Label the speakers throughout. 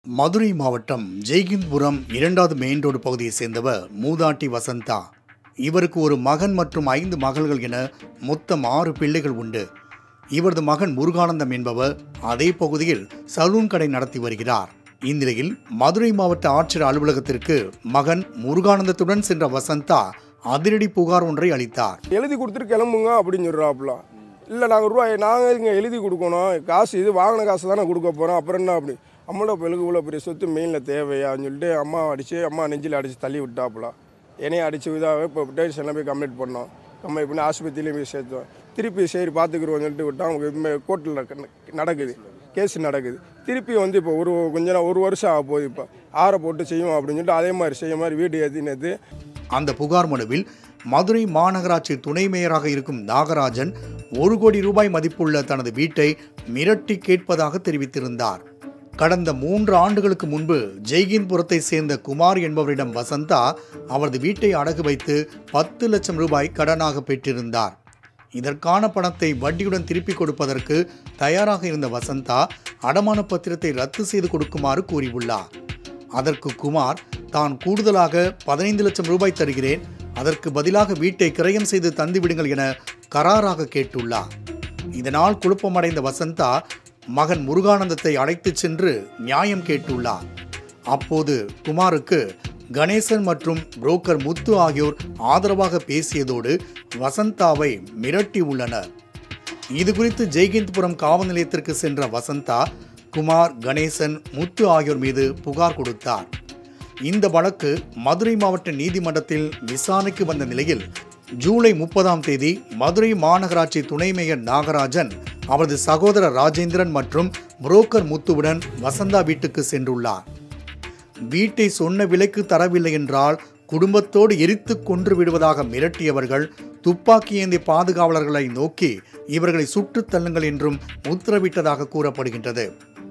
Speaker 1: மதுரை மாவட்டம் ஜெய்கிந்த்புரம் இரண்டாவது main road பகுதியை சேர்ந்தவர் மூதாட்டி வசந்தா இவருக்கு ஒரு மகன் மற்றும் ஐந்து மகள்கள் என மொத்தம் ஆறு பிள்ளைகள் உண்டு இவரது மகன் முருகானந்தம் என்பவர் அதே பகுதியில் சலூன் கடை நடத்தி வருகிறார் இந்நிலையில் மதுரை மாவட்ட ஆட்சியர் அலுவலகத்திற்கு மகன் முருகானந்தத்துடன் சென்ற வசந்தா அதிரடி புகார் ஒன்றை அளித்தார்
Speaker 2: எழுதி கொடுத்துட்டு கிளம்புங்க அப்படின்னு சொல்கிறாப்புல இல்லை நாங்கள் ரூபாய் நாங்கள் இங்கே எழுதி கொடுக்கணும் காசு இது வாங்கின காசு தானே கொடுக்க போகிறோம் அப்புறம் என்ன அப்படி அம்மளோட பிள்ளைக்கு இவ்வளோ பெரிய சொத்து மெயினில் தேவையான்னு சொல்லிட்டு அம்மா அடித்து அம்மா நெஞ்சில் அடித்து தள்ளி விட்டாப்புல என்னையும் அடித்து இதாக இப்போ டேஷனில் போய் கம்ப்ளைண்ட் பண்ணோம் கம்ப்ளைண்ட் பண்ணி ஆஸ்பத்திரியிலையும் போய் சேர்த்தோம் திருப்பி சரி பார்த்துக்குறோம்னு சொல்லிட்டு விட்டா அவங்க கோர்ட்டில் நடக்குது கேஸ் நடக்குது திருப்பி வந்து இப்போ ஒரு கொஞ்ச நாள் ஒரு வருஷம் ஆக போகுது இப்போ ஆற போட்டு செய்வோம் அப்படின்னு சொல்லிட்டு அதே மாதிரி செய்ய மாதிரி வீடு ஏற்றி நேற்று
Speaker 1: அந்த புகார் மனுவில் மதுரை மாநகராட்சி துணை மேயராக இருக்கும் நாகராஜன் ஒரு கோடி ரூபாய் மதிப்புள்ள தனது வீட்டை மிரட்டி கேட்பதாக தெரிவித்திருந்தார் கடந்த மூன்று ஆண்டுகளுக்கு முன்பு ஜெய்கின்புரத்தை சேர்ந்த குமார் என்பவரிடம் வசந்தா அவரது வீட்டை அடகு வைத்து பத்து லட்சம் ரூபாய் கடனாக பெற்றிருந்தார் இதற்கான பணத்தை வட்டியுடன் திருப்பிக் கொடுப்பதற்கு தயாராக இருந்த வசந்தா அடமான பத்திரத்தை ரத்து செய்து கொடுக்குமாறு கூறியுள்ளார் அதற்கு குமார் தான் கூடுதலாக பதினைந்து லட்சம் ரூபாய் தருகிறேன் அதற்கு பதிலாக வீட்டை கிரயம் செய்து தந்துவிடுங்கள் என கராராக கேட்டுள்ளார் இதனால் குழப்பமடைந்த வசந்தா மகன் முருகானந்தத்தை அழைத்துச் சென்று நியாயம் கேட்டுள்ளார் அப்போது குமாருக்கு கணேசன் மற்றும் புரோக்கர் முத்து ஆகியோர் ஆதரவாக பேசியதோடு வசந்தாவை மிரட்டி உள்ளனர் இது குறித்து ஜெய்கிந்த்புரம் காவல் நிலையத்திற்கு சென்ற வசந்தா குமார் கணேசன் முத்து ஆகியோர் மீது புகார் கொடுத்தார் இந்த வழக்கு மதுரை மாவட்ட நீதிமன்றத்தில் விசாரணைக்கு வந்த நிலையில் ஜூலை முப்பதாம் தேதி மதுரை மாநகராட்சி துணை மேயர் நாகராஜன் அவரது சகோதரர் ராஜேந்திரன் மற்றும் புரோக்கர் முத்துவுடன் வசந்தா வீட்டுக்கு சென்றுள்ளார் வீட்டை சொன்ன விலைக்கு தரவில்லை என்றால் குடும்பத்தோடு எரித்து கொன்று விடுவதாக மிரட்டியவர்கள் துப்பாக்கி ஏந்திய பாதுகாவலர்களை நோக்கி இவர்களை சுட்டுத் தள்ளுங்கள் என்றும் உத்தரவிட்டதாக கூறப்படுகின்றது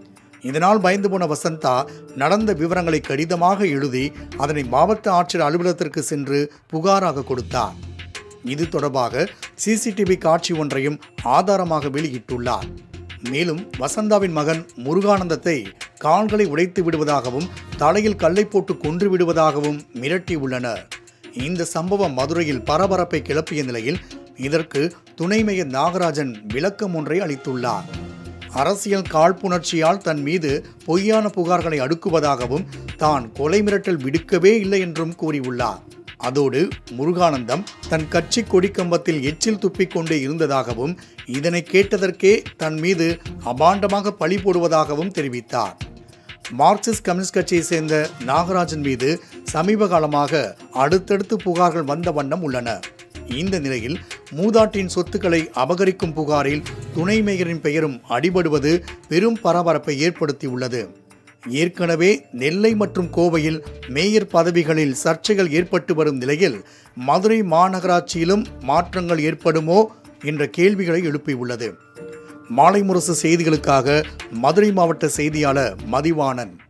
Speaker 1: இதனால் பயந்து போன வசந்தா நடந்த விவரங்களை கடிதமாக எழுதி அதனை மாவட்ட ஆட்சியர் அலுவலகத்திற்கு சென்று புகாராக கொடுத்தார் இது தொடர்பாக சிசிடிவி காட்சி ஒன்றையும் ஆதாரமாக வெளியிட்டுள்ளார் மேலும் வசந்தாவின் மகன் முருகானந்தத்தை கால்களை உடைத்து விடுவதாகவும் தலையில் கல்லை போட்டு கொன்று விடுவதாகவும் மிரட்டியுள்ளனர் இந்த சம்பவம் மதுரையில் பரபரப்பை கிளப்பிய நிலையில் இதற்கு துணை மேயர் நாகராஜன் விளக்கம் ஒன்றை அளித்துள்ளார் அரசியல் காழ்ப்புணர்ச்சியால் தன் மீது பொய்யான புகார்களை அடுக்குவதாகவும் தான் கொலை மிரட்டல் விடுக்கவே இல்லை என்றும் கூறியுள்ளார் அதோடு முருகானந்தம் தன் கட்சி கொடிக்கம்பத்தில் எச்சில் துப்பிக் கொண்டே இருந்ததாகவும் இதனை கேட்டதற்கே தன் மீது அபாண்டமாக பழி போடுவதாகவும் தெரிவித்தார் மார்க்சிஸ்ட் கம்யூனிஸ்ட் கட்சியை சேர்ந்த நாகராஜன் மீது சமீப காலமாக அடுத்தடுத்து புகார்கள் வந்த வண்ணம் உள்ளன இந்த நிலையில் மூதாட்டின் சொத்துக்களை அபகரிக்கும் புகாரில் துணை மேயரின் பெயரும் அடிபடுவது பெரும் பரபரப்பை ஏற்படுத்தியுள்ளது ஏற்கனவே நெல்லை மற்றும் கோவையில் மேயர் பதவிகளில் சர்ச்சைகள் ஏற்பட்டு வரும் நிலையில் மதுரை மாநகராட்சியிலும் மாற்றங்கள் ஏற்படுமோ என்ற கேள்விகளை எழுப்பியுள்ளது மாலை முரசு செய்திகளுக்காக மதுரை மாவட்ட செய்தியாளர் மதிவாணன்